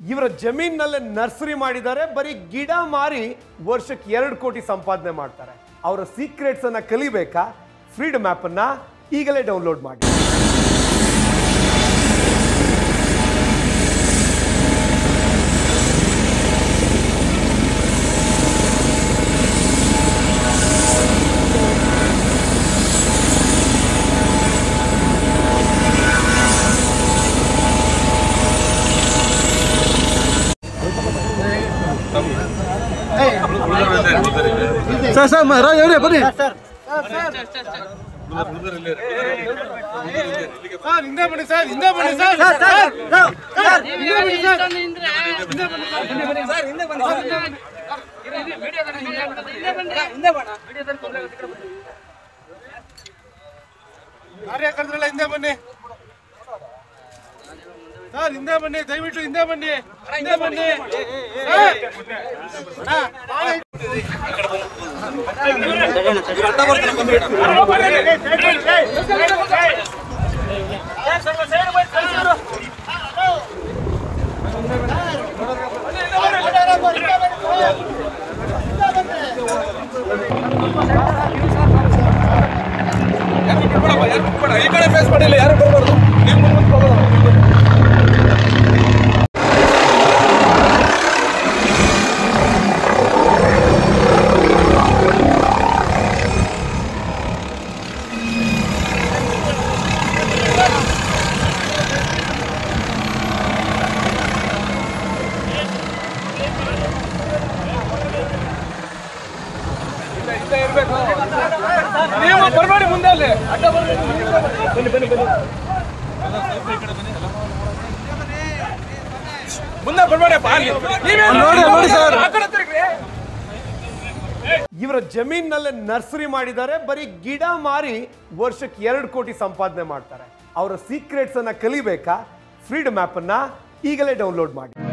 ಇವರ ಜಮೀನಲ್ಲೇ ನರ್ಸರಿ ಮಾಡಿದ್ದಾರೆ ಬರೀ ಗಿಡ ಮಾರಿ ವರ್ಷಕ್ಕೆ ಎರಡು ಕೋಟಿ ಸಂಪಾದನೆ ಮಾಡ್ತಾರೆ ಅವರ ಸೀಕ್ರೆಟ್ಸ್ ಅನ್ನ ಕಲಿಬೇಕಾ ಫ್ರೀಡಮ್ ಆಪ್ ಅನ್ನ ಈಗಲೇ ಡೌನ್ಲೋಡ್ ಮಾಡಿ ಸರ್ ಸರ್ ಮ- ರಾಜ್ ಅವ್ರೆ ಬನ್ನಿ ಕಾರ್ಯಕರ್ತರೆಲ್ಲ ಹಿಂದೆ ಬನ್ನಿ ಸರ್ ಹಿಂದೆ ಬನ್ನಿ ದಯವಿಟ್ಟು ಹಿಂದೆ ಬನ್ನಿ ಹಿಂದೆ ಬನ್ನಿ ಈ ಕಡೆ ಫೇಸ್ ಮಾಡಿಲ್ಲ ಯಾರು ಬರ್ಬಾರ್ದು ನೀವು ಮುಂದೆ ಹೋಗೋದು ಇಲ್ಲೇ ಇರ್ಬೇಕು ನೀವು ಬರಬೇಡಿ ಮುಂದೆ ಅಲ್ಲಿ ಅಡ್ಡ ಬರ್ಬೇಡಿ. ಬನ್ನಿ ಬನ್ನಿ ಬನ್ನಿ ಮುಂದೆ ಬರಬೇಡಪ್ಪ ಅಲ್ಲಿ ನೀವೇ ನೋಡಿ, ನೋಡಿ ಸರ್. ಆ ಕಡೆ ತಿರ್ಗ್ರಿ. ಇವರ ಜಮೀನಲ್ಲೇ ನರ್ಸರಿ ಮಾಡಿದ್ದಾರೆ ಬರೀ ಗಿಡ ಮಾರಿ ವರ್ಷಕ್ಕೆ ಎರಡು ಕೋಟಿ ಸಂಪಾದನೆ ಮಾಡ್ತಾರೆ ಅವರ ಸೀಕ್ರೆಟ್ಸ್ ಅನ್ನ ಕಲಿಬೇಕಾ ಫ್ರೀಡಮ್ ಆಪ್ ಅನ್ನ ಈಗಲೇ ಡೌನ್ಲೋಡ್ ಮಾಡಿ